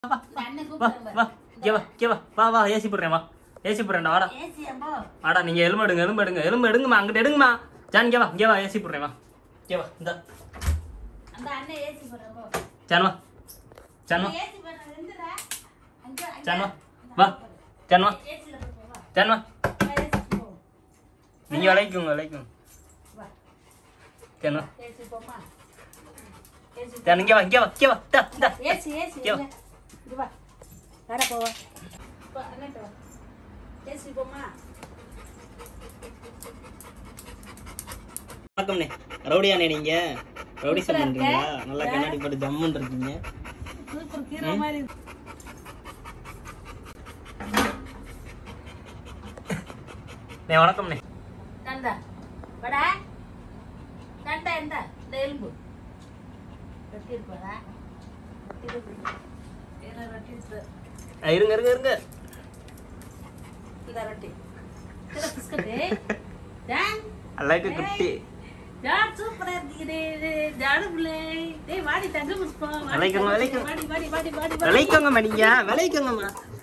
வா வா வா இங்க வா இங்க வா வா வா ஏசி போடுறேன் வா ஏசி போடுறேன்டா வாடா வாடா நீங்க எலும்பு எடுங்க எலும்பு எடுங்க எலும்பு எடுங்கம்மா அங்கிட்டு எடுங்கம்மா ஜான் இங்க வா இங்க வா ஏசி போடுறேன் வா இங்க வா இந்த ஜான் வா ஜான் வா ஜான் வா வா ஜான் வா ஜான் வா நீங்க விளைக்குங்க விளைக்குங்க ஜான் வா ஜான் இங்க வா இங்க வா இங்க வா இந்தா இந்தா ஏசி ஏசி யோ. இது வா வர போவா வா அண்ணன்ட்ட வா ஏசி போமா வணக்கம்ண்ணே ரவுடியாண்ணே நீங்க ரவுடி சூப்பரா பண்றீங்களா இருக்க. நல்லா கண்ணாடி போட்டு ஜம்முன்னு இருக்கீங்க சூப்பர் கீரை மாதிரி நே வணக்கம்ண்ணே தண்டா வடா தண்டா எந்த இந்த எலும்பு ரொட்டி இருப்பாடா ரொட்டி இருக்கு ஏன்னா ரொட்டி இருக்கு ஆ, இருங்க இருங்க இருங்க இந்த ரொட்டி இந்த பிஸ்கட்டு ஜான் அல்லாக்கு குட்டி ஜான் சூப்பரா இருக்கீங்க ஜாடு பிள்ளை டேய் வாடி தங்க புஷ்பம் வாடி, விளைக்குங்க, தங்க விளைக்குங்க. வாடி வாடி வாடி வாடி வாடி விளைக்கோங்கம்மா நீங்க விளைக்கோங்கம்மா